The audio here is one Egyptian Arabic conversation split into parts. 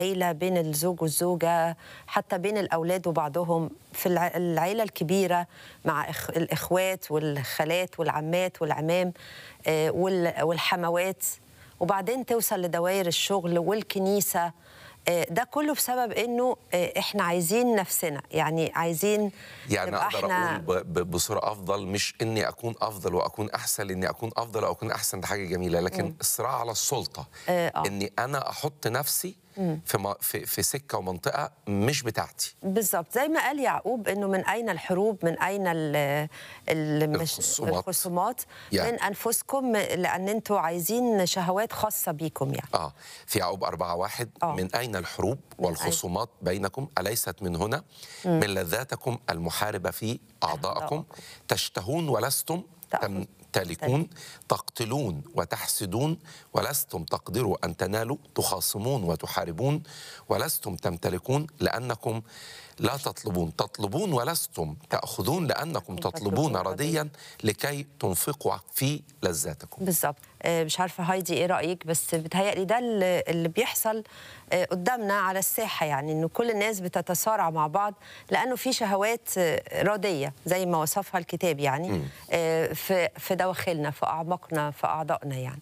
العيلة بين الزوج والزوجة حتى بين الأولاد وبعضهم في الع- العيلة الكبيرة مع إخ- الإخوات والخالات والعمات والعمام آه، وال- والحموات وبعدين توصل لدوائر الشغل والكنيسة آه، ده كله بسبب انه آه، احنا عايزين نفسنا يعني عايزين يعني نبقى اقدر احنا اقول ب- ب- بصوره افضل مش اني اكون افضل واكون احسن لاني اكون افضل او اكون احسن ده حاجه جميله لكن الصراع على السلطه آه، آه. اني انا احط نفسي في م- في في سكه ومنطقه مش بتاعتي بالظبط زي ما قال يعقوب انه من اين الحروب من اين ال ال مش- الخصومات. الخصومات يعني. من انفسكم لان انتوا عايزين شهوات خاصه بيكم يعني اه في يعقوب أربعة واحد آه. من أين الحروب والخصومات بينكم أليست من هنا من لذاتكم المحاربة في أعضائكم أعضائكم. تشتهون ولستم تأخذ- تمتلكون تقتلون وتحسدون ولستم تقدروا أن تنالوا تخاصمون وتحاربون ولستم تمتلكون لأنكم لا تطلبون تطلبون ولستم تأخذون لأنكم تطلبون تطلبون رديا لكي تنفقوا في لذاتكم بالظبط آه، مش عارفه هايدي ايه رايك بس بتهيألي ده اللي اللي بيحصل آه، قدامنا على الساحه يعني انه كل الناس بتتصارع مع بعض لانه في شهوات آه، رديه زي ما وصفها الكتاب يعني آه، في في دواخلنا في اعماقنا في اعضائنا يعني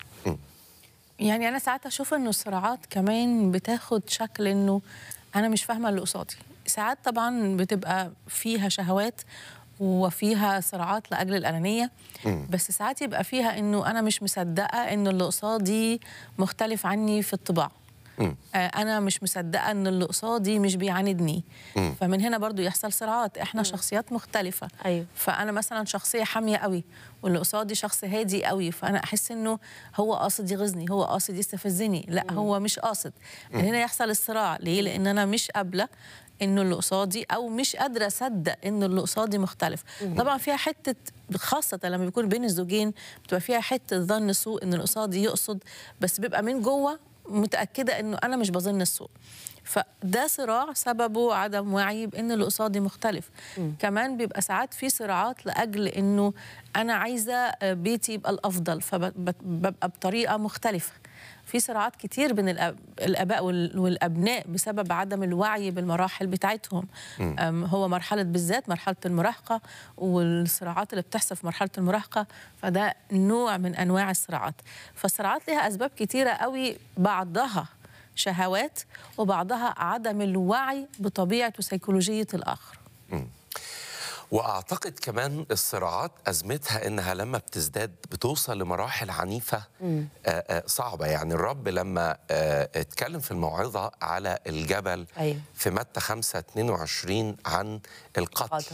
يعني انا ساعات اشوف انه الصراعات كمان بتاخد شكل انه انا مش فاهمه اللي قصادي ساعات طبعا بتبقى فيها شهوات وفيها صراعات لاجل الانانيه بس ساعات يبقى فيها انه انا مش مصدقه انه اللي قصادي مختلف عني في الطباع آه، انا مش مصدقه ان اللي قصادي مش بيعاندني فمن هنا برضو يحصل صراعات احنا شخصيات مختلفه أيوة. فانا مثلا شخصيه حاميه قوي واللي قصادي شخص هادي قوي فانا احس انه هو قاصد يغيظني هو قاصد يستفزني لا هو مش قاصد من هنا يحصل الصراع ليه لان انا مش قابله انه اللي قصادي او مش قادره اصدق انه اللي قصادي مختلف طبعا فيها حته خاصة لما بيكون بين الزوجين بتبقى فيها حتة ظن سوء ان اللي قصادي يقصد بس بيبقى من جوه متأكدة انه انا مش بظن السوء فده صراع سببه عدم وعي بان اللي قصادي مختلف كمان بيبقى ساعات في صراعات لاجل انه انا عايزه بيتي يبقى الافضل فببقى بطريقه مختلفه في صراعات كتير بين الأب- الاباء وال- والابناء بسبب عدم الوعي بالمراحل بتاعتهم أم، هو مرحله بالذات مرحله المراهقه والصراعات اللي بتحصل في مرحله المراهقه فده نوع من انواع الصراعات فالصراعات لها اسباب كتيره قوي بعضها شهوات وبعضها عدم الوعي بطبيعه وسيكولوجيه الاخر واعتقد كمان الصراعات ازمتها انها لما بتزداد بتوصل لمراحل عنيفه آه، آه، صعبه يعني الرب لما آه، اتكلم في الموعظه على الجبل أيوة. في متى 5 22 عن القتل القتل.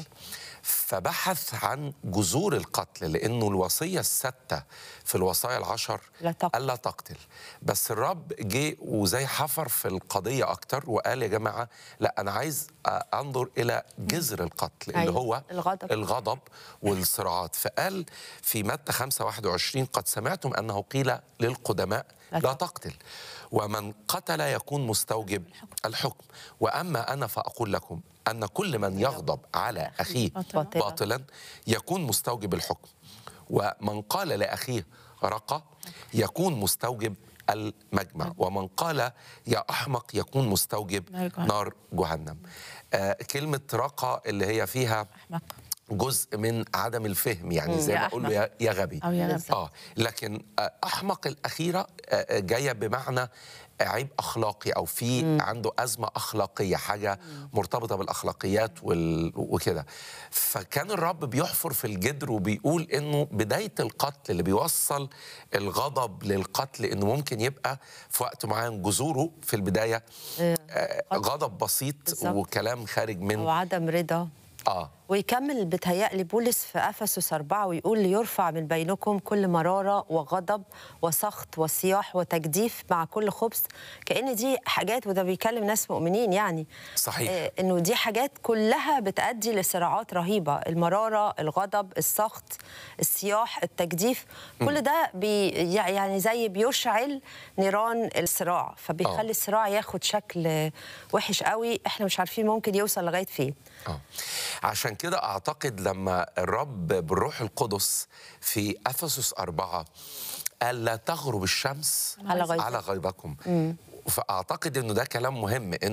فبحث عن جذور القتل لانه الوصيه السادسه في الوصايا العشر لا تقتل. الا تقتل بس الرب جه وزي حفر في القضيه اكتر وقال يا جماعه لا انا عايز آه، انظر الى جذر القتل اللي أيوة، هو الغضب. الغضب والصراعات فقال في متى 5 21 قد سمعتم انه قيل للقدماء لا لا تقتل ومن قتل يكون مستوجب الحكم واما انا فاقول لكم ان كل من يغضب على اخيه باطلاً. باطلا يكون مستوجب الحكم ومن قال لاخيه رقى يكون مستوجب المجمع ومن قال يا احمق يكون مستوجب نار جهنم. نار جهنم آه كلمه رقى اللي هي فيها احمق جزء من عدم الفهم يعني زي يا ما اقول له أحمق. يا- يا غبي أو يا غبي. اه لكن آه، احمق الاخيره آه، آه، جايه بمعنى عيب اخلاقي او في عنده ازمه اخلاقيه حاجه مرتبطه بالاخلاقيات وال... وكده فكان الرب بيحفر في الجدر وبيقول انه بدايه القتل اللي بيوصل الغضب للقتل انه ممكن يبقى في وقت معين جذوره في البدايه آه، غضب بسيط بالظبط. وكلام خارج من وعدم رضا اه ويكمل بتهيألي بولس في أفسس أربعة ويقول ليرفع من بينكم كل مرارة وغضب وسخط وصياح وتجديف مع كل خبث كأن دي حاجات وده بيكلم ناس مؤمنين يعني صحيح. آه إنه دي حاجات كلها بتأدي لصراعات رهيبة المرارة الغضب السخط الصياح التجديف كل ده بي يعني زي بيشعل نيران الصراع فبيخلي آه. الصراع ياخد شكل وحش قوي احنا مش عارفين ممكن يوصل لغاية فين آه. عشان كده أعتقد لما الرب بالروح القدس في أفسس أربعة قال لا تغرب الشمس على غيظكم. على غيظكم فاعتقد انه ده كلام مهم